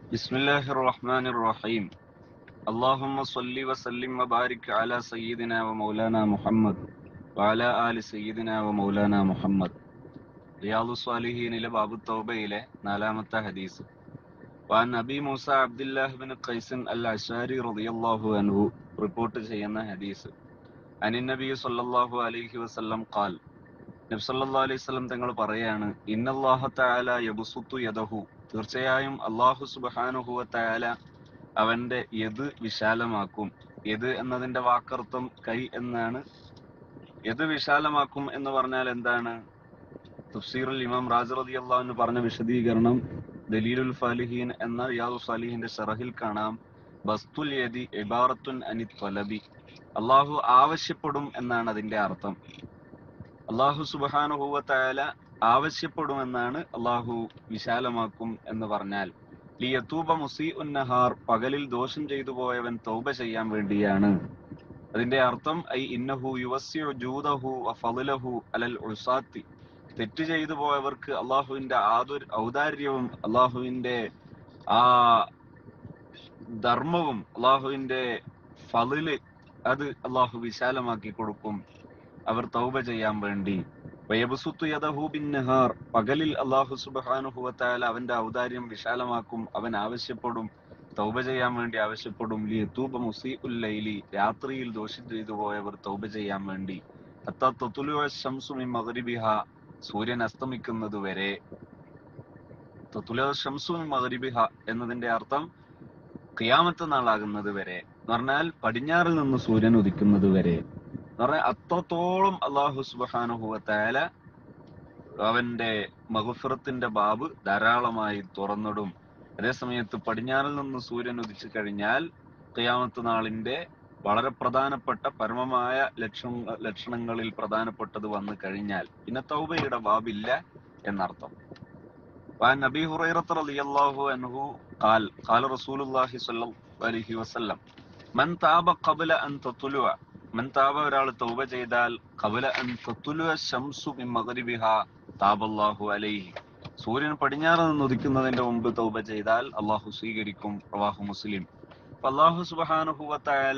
بسم الله الرحمن الرحيم اللهم صل وسلم وبارك على سيدنا ومولانا محمد وعلى آل سيدنا ومولانا محمد റിയാദു സ്വാലിഹീനിലെ ബാബു തൗബയിലെ നാലാമത്തെ ഹദീസ് വാൻ നബി മൂസ അബ്ദുല്ലാഹ് ബിൻ ഖൈസൻ അൽ അഷാരി റളിയല്ലാഹു അൻഹു റിപ്പോർട്ട് ചെയ്യുന്ന ഹദീസ് അനിൻ നബി സല്ലല്ലാഹു അലൈഹി വസല്ലം ഖാൽ നബി സല്ലല്ലാഹു അലൈഹി വസല്ലം തങ്ങൾ പറയാണ് ഇന്നല്ലാഹ തആല യബ്സുത്തു യദഹു തീർച്ചയായും അല്ലാഹു സുബ്ഹാനഹു വ തആല അവന്റെ യത് വിശാലമാക്കും യത് എന്നതിന്റെ വാക്കർത്ഥം കൈ എന്നാണ് യത് വിശാലമാക്കും എന്ന് പറഞ്ഞാൽ എന്താണ് തഫ്സീറുൽ ഇമാം റാജി റളിയല്ലാഹു അൻഹു പറഞ്ഞ വിശദീകരണം ദലീലുൽ ഫാലിഹീൻ എന്ന റിയാദു സാലിഹിന്റെ ഷറഹിൽ കാണാം ബസ്തുൽ യദി ഇബാറത്തുൻ അനി ത്വലബി അള്ളാഹു ആവശ്യപ്പെടും എന്നാണ് അതിന്റെ അർത്ഥം അള്ളാഹു സുബ്ഹാനഹു വ തആല ആവശ്യപ്പെടുമെന്നാണ് അള്ളാഹു വിശാലമാക്കും എന്ന് പറഞ്ഞാൽ ലിയത്തൂബ മുസി ഉന്നഹാർ പകലിൽ ദോഷം ചെയ്തു പോയവൻ തൗബ ചെയ്യാൻ വേണ്ടിയാണ് അതിന്റെ അർത്ഥം ഐ ഇന്നഹു യുവസ്യു ജൂദഹു ഫളലഹു അലൽ ഉസാത്തി തെറ്റ് ചെയ്തു പോയവർക്ക് അള്ളാഹുവിന്റെ ആതുർ ഔദാര്യവും അള്ളാഹുവിന്റെ ആ ധർമ്മവും അള്ളാഹുവിന്റെ ഫളില് അത് അള്ളാഹു വിശാലമാക്കി കൊടുക്കും അവർ തൗബ ചെയ്യാൻ വേണ്ടി വയബുസുത്തു യദഹു ബിന്നഹാർ പകലിൽ അള്ളാഹു സുബ്ഹാനഹു വതആല അവന്റെ ഔദാര്യം വിശാലമാക്കും അവൻ ആവശ്യപ്പെടും തൗബ ചെയ്യാൻ വേണ്ടി ആവശ്യപ്പെടും ലിയതൂബ മുസീഉൽ ലൈലി രാത്രിയിൽ ദോഷം ചെയ്തു പോയവർ തൗബ ചെയ്യാൻ വേണ്ടി ഹത്താ തത്ലുഅ ശംസു മിൻ മഗ്രിബിഹ സൂര്യൻ അസ്തമിക്കുന്നത് വരെ തത്ലുഅ ശംസു മിൻ മഗ്രിബിഹ എന്നതിന്റെ അർത്ഥം ഖിയാമത്ത് നാളാകുന്നത് വരെ എന്ന് പറഞ്ഞാൽ പടിഞ്ഞാറിൽ നിന്ന് സൂര്യൻ ഉദിക്കുന്നത് വരെ എന്ന് പറഞ്ഞാൽ അത്രത്തോളം അള്ളാഹു സുബ്ഹാനഹു വതആല അവന്റെ മഹഫിറത്തിന്റെ ബാബ് ധാരാളമായി തുറന്നിടും അതേസമയത്ത് പടിഞ്ഞാറിൽ നിന്ന് സൂര്യൻ ഉദിച്ചു കഴിഞ്ഞാൽ ഖിയാമത്ത് നാളിന്റെ വളരെ പ്രധാനപ്പെട്ട പരമമായ ലക്ഷണ ലക്ഷണങ്ങളിൽ പ്രധാനപ്പെട്ടത് വന്നു കഴിഞ്ഞാൽ പിന്നെ തൗബയുടെ ബാബില്ല എന്നർത്ഥം وعن أبي هريرة رضي الله عنه قال قال رسول الله صلى الله عليه وسلم من تاب قبل أن تطلع من تاب ഒരാൾ തൗബ ചെയ്താൽ قبل أن تطلع الشمس من مغربها تاب الله عليه സൂര്യൻ പടിഞ്ഞാറ് നിന്ന് ഉദിക്കുന്നതിന്റെ മുമ്പ് തൗബ ചെയ്താൽ അള്ളാഹു സ്വീകരിക്കും പ്രവാഹു മുസ്ലിം അപ്പൊ അള്ളാഹു സുബാനുഭവത്തായാല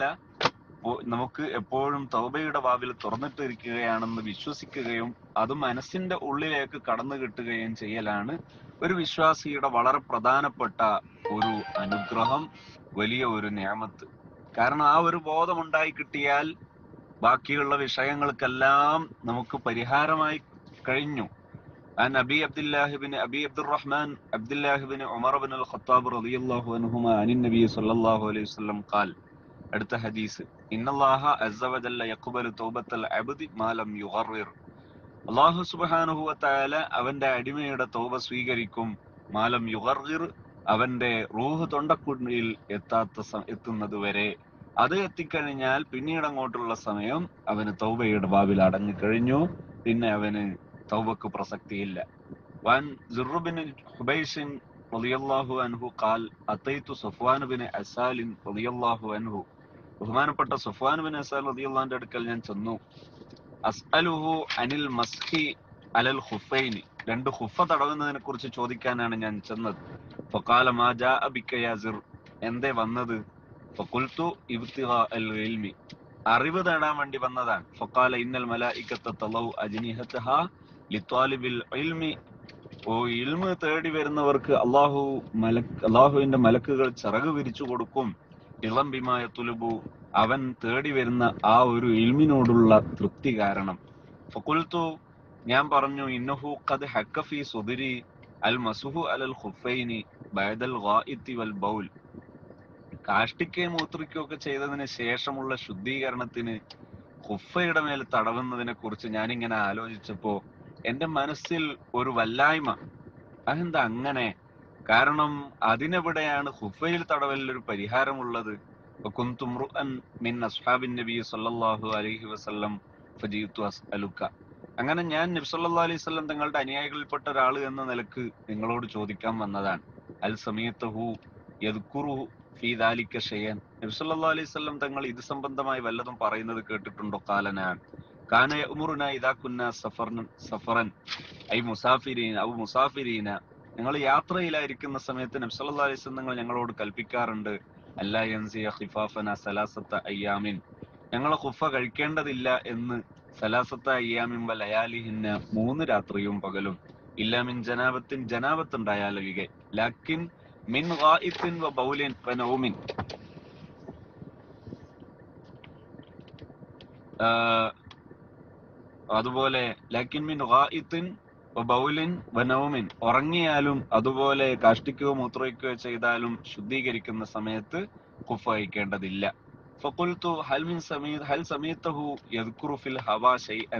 നമുക്ക് എപ്പോഴും തൗബയുടെ വാവിൽ തുറന്നിട്ടിരിക്കുകയാണെന്ന് വിശ്വസിക്കുകയും അത് മനസ്സിന്റെ ഉള്ളിലേക്ക് കടന്നു കിട്ടുകയും ചെയ്യലാണ് ഒരു വിശ്വാസിയുടെ വളരെ പ്രധാനപ്പെട്ട ഒരു അനുഗ്രഹം വലിയ ഒരു നിയമത്ത് കാരണം ആ ഒരു ബോധം ഉണ്ടായി കിട്ടിയാൽ ബാക്കിയുള്ള വിഷയങ്ങൾക്കെല്ലാം നമുക്ക് പരിഹാരമായി കഴിഞ്ഞു عن أبي عبد الله بن أبي عبد الرحمن عبد الله بن عمر بن الخطاب رضي الله عنهما عن النبي صلى الله عليه وسلم قال അടുത്ത ഹദീസ് ഇന്നല്ലാഹ അസ്സവജല്ല യഖ്ബലു തൗബത്തൽ അബ്ദി മാ ലം യുഗർറിർ അല്ലാഹു സുബ്ഹാനഹു വതആല അവന്റെ അടിമയുടെ തൗബ സ്വീകരിക്കും മാലം യുഗർറിർ അവന്റെ റൂഹ് തൊണ്ടക്കുഴിയിൽ എത്താത്ത എത്തുന്നത് വരെ അത് എത്തിക്കഴിഞ്ഞാൽ പിന്നീട് അങ്ങോട്ടുള്ള സമയം അവന് തൗബയുടെ ബാബിൽ അടങ്ങിക്കഴിഞ്ഞു പിന്നെ അവന് തൗബക്ക് പ്രസക്തിയില്ല വൻ ജുറുബിൻ ഹുബൈഷിൻ റളിയല്ലാഹു അൻഹു ഖാൽ അതൈതു സഫ്വാൻ ബിൻ അസാലിൻ റളിയല്ലാഹു അൻഹു ബഹുമാനപ്പെട്ട സഫ്വാൻ ബിൻ അസാൽ റളിയല്ലാഹുവിന്റെ അടുക്കൽ ഞാൻ ചെന്നു അസ്അലുഹു അനിൽ മസ്ഹി അലൽ ഖുഫൈനി രണ്ട് ഖുഫ തടവുന്നതിനെ കുറിച്ച് ചോദിക്കാനാണ് ഞാൻ ചെന്നത് ഫഖാല മാ ജാഅ ബിക യാ സിർ എന്തേ വന്നത് ഫഖുൽതു ഇബ്തിഗാ അൽ ഇൽമി അറിവ് നേടാൻ വേണ്ടി വന്നതാണ് ഫഖാല ഇന്നൽ മലായികത്ത തലൗ അജ്നിഹതഹ ലിത്വാലിബിൽ ഇൽമി ഓ ഇൽമ് തേടി വരുന്നവർക്ക് അള്ളാഹു മലക്ക് അള്ളാഹുവിന്റെ മലക്കുകൾ ചിറക് വിരിച്ചു കൊടുക്കും ഇളം ബിമായ തുലുബു അവൻ തേടി വരുന്ന ആ ഒരു ഇൽമിനോടുള്ള തൃപ്തി കാരണം ഫക്കുൽത്തു ഞാൻ പറഞ്ഞു ഇന്നഹു ഖദ് ഹക്കഫി സുദിരി അൽ മസുഹു അലൽ ഖുഫൈനി ബഅദൽ ഗായിത്തി വൽ ബൗൽ കാഷ്ടിക്കുകയും മൂത്രിക്കുകയും ഒക്കെ ചെയ്തതിന് ശേഷമുള്ള ശുദ്ധീകരണത്തിന് ഖുഫയുടെ മേൽ തടവുന്നതിനെ കുറിച്ച് ഞാനിങ്ങനെ ആലോചിച്ചപ്പോ എന്റെ മനസ്സിൽ ഒരു വല്ലായ്മ അതെന്താ അങ്ങനെ കാരണം അതിനെവിടെയാണ് ഹുഫയിൽ തടവലിൽ ഒരു പരിഹാരമുള്ളത് വകുന്തു മ്രുഅൻ മിൻ അസ്ഹാബിൻ നബി സല്ലല്ലാഹു അലൈഹി വസല്ലം ഫജീതു അസ്അലുക അങ്ങനെ ഞാൻ നബി സല്ലല്ലാഹു അലൈഹി വസല്ലം തങ്ങളുടെ അനുയായികളിൽപ്പെട്ട ഒരാൾ എന്ന നിലക്ക് നിങ്ങളോട് ചോദിക്കാൻ വന്നതാണ് അൽ സമീത്തഹു യദ്കുറു ഫീ ദാലിക ഷൈഅൻ നബി സല്ലല്ലാഹു അലൈഹി വസല്ലം തങ്ങൾ ഇത് സംബന്ധമായി വല്ലതും പറയുന്നത് കേട്ടിട്ടുണ്ടോ കാലനാൻ കാന യഅ്മുറുന ഇദാ കുന്ന സഫറൻ സഫറൻ ഐ മുസാഫിരീന ഔ മുസാഫിരീന ഞങ്ങൾ യാത്രയിലായിരിക്കുന്ന സമയത്ത് നബ്സല്ലാ അലൈഹി നിങ്ങൾ ഞങ്ങളോട് കൽപ്പിക്കാറുണ്ട് അല്ലാ യൻസിയ ഖിഫാഫന സലാസത്ത അയ്യാമിൻ ഞങ്ങൾ ഖുഫ കഴിക്കേണ്ടതില്ല എന്ന് സലാസത്ത അയ്യാമിൻ വ ലയാലിഹിന്ന മൂന്ന് രാത്രിയും പകലും ഇല്ലാമിൻ ജനാബത്തിൻ ജനാബത്ത് ഉണ്ടായാലൊഴികെ ലാക്കിൻ മിൻ ഗായിത്തിൻ വ ബൗലിൻ വ നൗമിൻ ആഹ് അതുപോലെ ലാക്കിൻ മിൻ ഗായിത്തിൻ വ ബൗലിൻ വ നൗമിൻ ഉറങ്ങിയാലും അതുപോലെ കാഷ്ടിക്കുകയോ മൂത്രയ്ക്കുകയോ ചെയ്താലും ശുദ്ധീകരിക്കുന്ന സമയത്ത് കുഫ കഴിക്കേണ്ടതില്ല ഫഖുൽതു ഹൽ മിൻ സമീ ഹൽ സമീതഹു യദ്കുറു ഫിൽ ഹവാ ഷൈഅൻ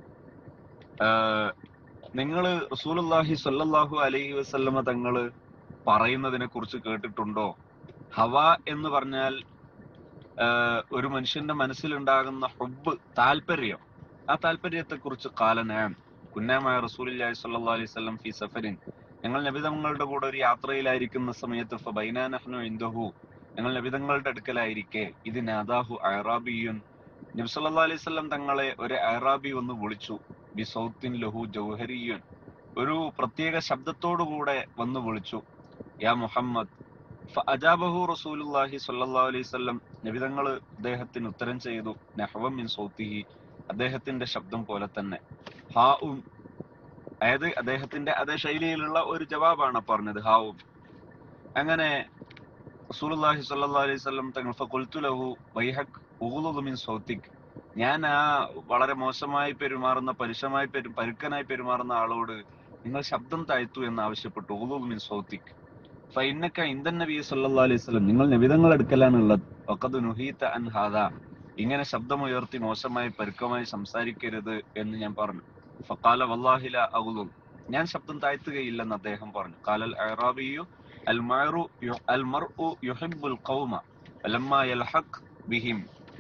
നിങ്ങൾ റസൂലുള്ളാഹി സ്വല്ലല്ലാഹു അലൈഹി വസല്ലമ തങ്ങള് പറയുന്നതിനെ കുറിച്ച് കേട്ടിട്ടുണ്ടോ ഹവ എന്ന് പറഞ്ഞാൽ ആഹ് ഒരു മനുഷ്യന്റെ മനസ്സിലുണ്ടാകുന്ന ഹുബ് താല്പര്യം ആ താല്പര്യത്തെ കുറിച്ച് കാലനാൻ കുന്നാമായ റസൂലുള്ളാഹി സ്വല്ലല്ലാഹു അലൈഹി വസല്ലം ഫി സഫരിൻ ഞങ്ങൾ നബിതങ്ങളുടെ കൂടെ ഒരു യാത്രയിലായിരിക്കുന്ന സമയത്ത് ഫബൈനാ നഹ്നു ഇൻദഹു ഞങ്ങൾ നബിതങ്ങളുടെ അടുക്കലായിരിക്കെ ഇത് നാദാഹു അറാബിയുൻ നബി സല്ലല്ലാഹു അലൈഹി വസല്ലം തങ്ങളെ ഒരു അറാബി ഒന്ന് വിളിച്ചു ബി സൗത്തിൻ ലഹു ജൗഹരിയുൻ ഒരു പ്രത്യേക ശബ്ദത്തോടുകൂടെ വന്ന് വിളിച്ചു യാ മുഹമ്മദ് അജാബഹു റസൂലുള്ളാഹി സ്വല്ലല്ലാഹു അലൈഹി വസല്ലം നബിതങ്ങൾ അദ്ദേഹത്തിന് ഉത്തരം ചെയ്തു നഹ്വം മിൻ സൗത്തിഹി അദ്ദേഹത്തിന്റെ ശബ്ദം പോലെ തന്നെ ഹാഉം അതായത് അദ്ദേഹത്തിന്റെ അതേ ശൈലിയിലുള്ള ഒരു ജവാബാണ് പറഞ്ഞത് ഹാവും അങ്ങനെ റസൂലുള്ളാഹി സ്വല്ലല്ലാഹു അലൈഹി വസല്ലം തങ്ങൾ ഫഖുൽതു ലഹു വൈഹക് ഉഗ്ളുദു മിൻ സൗത്തിക് ഞാൻ ആ വളരെ മോശമായി പെരുമാറുന്ന പരുഷമായി പെരു പരുക്കനായി പെരുമാറുന്ന ആളോട് നിങ്ങൾ ശബ്ദം താഴ്ത്തു എന്ന് ആവശ്യപ്പെട്ടു ഉഗ്ളുദു മിൻ സൗത്തിക് ഫൈന്നക ഇന്ദൻ നബി സല്ലല്ലാഹു അലൈഹി വസല്ലം നിങ്ങൾ നബിതങ്ങൾ അടുക്കലാണുള്ളത് വഖദ് നുഹീത അൻ ഹാദാ ഇങ്ങനെ ശബ്ദമുയർത്തി മോശമായി പരുക്കമായി സംസാരിക്കരുത് എന്ന് ഞാൻ പറഞ്ഞു ഫഖാല വല്ലാഹി ലാ അഗ്ളും ഞാൻ ശബ്ദം താഴ്ത്തുകയില്ലെന്ന് അദ്ദേഹം പറഞ്ഞു ഖാലൽ അറാബിയു അൽ മഅറു അൽ മർഉ യുഹിബ്ബുൽ ഖൗമ ഫലമ്മ യൽഹഖ് ബിഹിം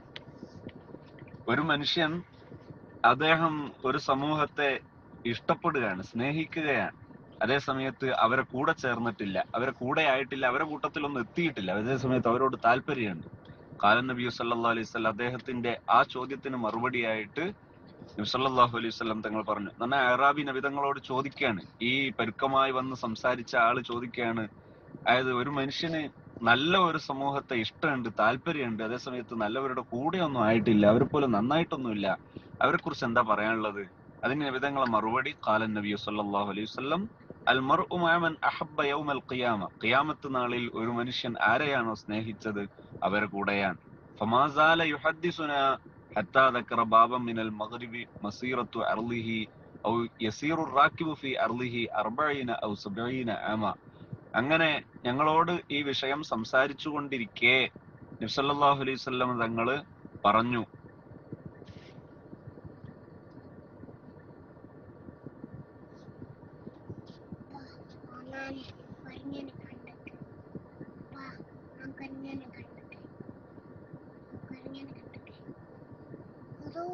ഒരു മനുഷ്യൻ അദ്ദേഹം ഒരു സമൂഹത്തെ ഇഷ്ടപ്പെടുകയാണ് സ്നേഹിക്കുകയാണ് അതേ സമയത്ത് അവരെ കൂടെ ചേർന്നിട്ടില്ല അവരെ കൂടെ ആയിട്ടില്ല അവരെ കൂട്ടത്തിലൊന്നും എത്തിയിട്ടില്ല അതേ സമയത്ത് അവരോട് താല്പര്യമുണ്ട് കാലൻ നബി സല്ലാ അലൈഹി സ്വലം അദ്ദേഹത്തിന്റെ ആ ചോദ്യത്തിന് മറുപടിയായിട്ട് നബി സല്ലല്ലാഹു അലൈഹി വസല്ലം തങ്ങൾ പറഞ്ഞു എന്നാൽ അറാബി നബി തങ്ങളോട് ചോദിക്കുകയാണ് ഈ പരുക്കമായി വന്ന് സംസാരിച്ച ആള് ചോദിക്കുകയാണ് അതായത് ഒരു മനുഷ്യന് നല്ല ഒരു സമൂഹത്തെ ഇഷ്ടമുണ്ട് താല്പര്യമുണ്ട് അതേ സമയത്ത് നല്ലവരുടെ കൂടെ ഒന്നും ആയിട്ടില്ല അവരെ പോലെ നന്നായിട്ടൊന്നുമില്ല അവരെ കുറിച്ച് എന്താ പറയാനുള്ളത് അതിന് നബിതങ്ങളെ മറുപടി കാലൻ നബി സല്ലല്ലാഹു അലൈഹി വസല്ലം അൽ മർഉ മഅമൻ അഹബ്ബ യൗമൽ ഖിയാമ ഖിയാമത്ത് നാളിൽ ഒരു മനുഷ്യൻ ആരെയാണോ സ്നേഹിച്ചത് അവരെ കൂടെയാണ് ഫമാസാല യുഹദ്ദിസുന ഹത്താ ദക്കറ ബാബൻ മിനൽ മഗ്രിബി മസീറത്തു അർളിഹി ഔ യസീറു റാക്കിബു ഫി അർളിഹി അർബഈന ഔ സബഈന ആമ അങ്ങനെ ഞങ്ങളോട് ഈ വിഷയം സംസാരിച്ചു കൊണ്ടിരിക്കെ നബ്സല്ലാഹു അലൈഹി വസല്ലം തങ്ങള് പറഞ്ഞു ഞാൻ കുരങ്ങനെ കണ്ടിട്ട് വാ ഞാൻ കുരങ്ങനെ കണ്ടിട്ട് കുരങ്ങനെ കണ്ടിട്ട് അതോ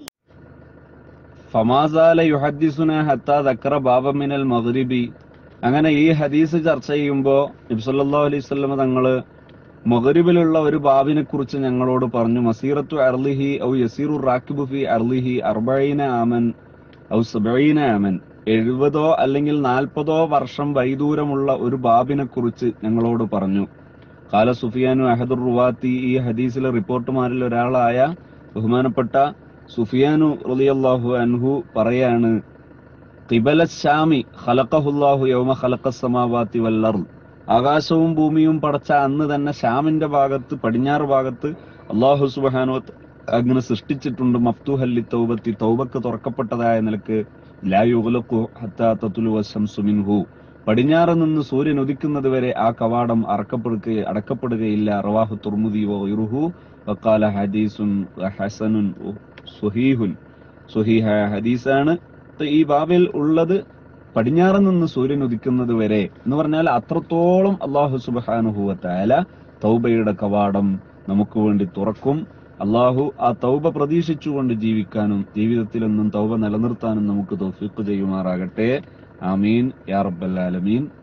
ഫമാസാല യുഹദ്ദിസുന ഹത്താ ദക്കറ ബാബൻ മിനൽ മഗ്രിബി അങ്ങനെ ഈ ഹദീസ് ചർച്ച ചെയ്യുമ്പോൾ നബ്സല്ലാ അലൈഹി സ്വലമ തങ്ങള് മഗ്രിബിലുള്ള ഒരു ബാബിനെ കുറിച്ച് ഞങ്ങളോട് പറഞ്ഞു മസീറത്തു അർലിഹി ഔ യസീറു റാക്കിബു ഫി അർലിഹി അർബഈന ആമൻ ഔ സബഈന ആമൻ എഴുപതോ അല്ലെങ്കിൽ നാൽപ്പതോ വർഷം വൈദൂരമുള്ള ഒരു ബാബിനെ കുറിച്ച് ഞങ്ങളോട് പറഞ്ഞു കാല സുഫിയാനു അഹദുർ റുവാത്തി ഈ ഹദീസിലെ റിപ്പോർട്ടുമാരിൽ ഒരാളായ ബഹുമാനപ്പെട്ട സുഫിയാനു റളിയല്ലാഹു അൻഹു പറയാണ് ഖിബല ഷാമി ഖലഖഹുല്ലാഹു യൗമ ഖലഖസ് സമാവാതി വൽ അർദ് ആകാശവും ഭൂമിയും പടച്ച അന്ന് തന്നെ ഷാമിന്റെ ഭാഗത്ത് പടിഞ്ഞാറ് ഭാഗത്ത് അള്ളാഹു സുബ്ഹാനഹു വ തആല അങ്ങനെ സൃഷ്ടിച്ചിട്ടുണ്ട് മഫ്തൂഹല്ലി തൗബത്തി തൗബക്ക് തുറക്കപ്പെട്ടതായ നിലക്ക് ലാ യുഗ്ലഖു ഹത്താ തത്ലു വശംസു മിൻഹു പടിഞ്ഞാറ് നിന്ന് സൂര്യൻ ഉദിക്കുന്നത് വരെ ആ കവാടം അറക്കപ്പെടുക അടക്കപ്പെടുകയില്ല റവാഹു തുർമുദി വഗൈറുഹു വഖാല ഹദീസുൻ ഹസനുൻ സുഹീഹുൻ സുഹീഹായ ഹദീസാണ് ഇപ്പൊ ഈ ബാബിൽ ഉള്ളത് പടിഞ്ഞാറ് നിന്ന് സൂര്യൻ ഉദിക്കുന്നത് വരെ എന്ന് പറഞ്ഞാൽ അത്രത്തോളം അള്ളാഹു സുബാനുഹുവത്തായ തൗബയുടെ കവാടം നമുക്ക് വേണ്ടി തുറക്കും അള്ളാഹു ആ തൗബ പ്രതീക്ഷിച്ചുകൊണ്ട് ജീവിക്കാനും ജീവിതത്തിലെന്നും തൗബ നിലനിർത്താനും നമുക്ക് തൗഫീഖ് ചെയ്യുമാറാകട്ടെ ആമീൻ യാ റബ്ബൽ ആലമീൻ